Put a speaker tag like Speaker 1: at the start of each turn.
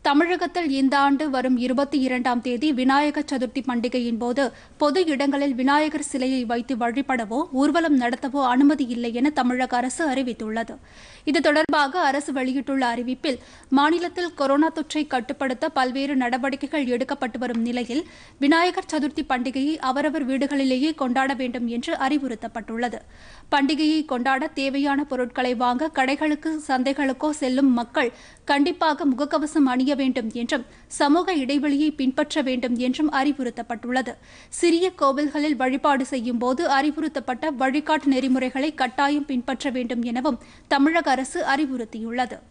Speaker 1: தமிழகத்தில் இந்த ஆண்டு வரும் இருபத்தி இரண்டாம் தேதி விநாயகர் சதுர்த்தி பண்டிகையின் போது பொது இடங்களில் விநாயகர் சிலையை வைத்து வழிபடவோ ஊர்வலம் நடத்தவோ அனுமதி இல்லை என தமிழக அரசு அறிவித்துள்ளது இது தொடர்பாக அரசு வெளியிட்டுள்ள அறிவிப்பில் மாநிலத்தில் கொரோனா தொற்றை கட்டுப்படுத்த பல்வேறு நடவடிக்கைகள் எடுக்கப்பட்டு வரும் நிலையில் விநாயகர் சதுர்த்தி பண்டிகையை அவரவர் வீடுகளிலேயே கொண்டாட வேண்டும் என்று அறிவுறுத்தப்பட்டுள்ளது பண்டிகையை கொண்டாட தேவையான பொருட்களை வாங்க கடைகளுக்கு சந்தைகளுக்கோ செல்லும் மக்கள் கண்டிப்பாக முகக்கவசம் அணிய வேண்டும் என்றும் சமூக இடைவெளியை பின்பற்ற வேண்டும் என்றும் அறிவுறுத்தப்பட்டுள்ளது சிறிய கோவில்களில் வழிபாடு செய்யும் போது அறிவுறுத்தப்பட்ட வழிகாட்டு நெறிமுறைகளை கட்டாயம் பின்பற்ற வேண்டும் எனவும் தமிழக அரசு அறிவுறுத்தியுள்ளது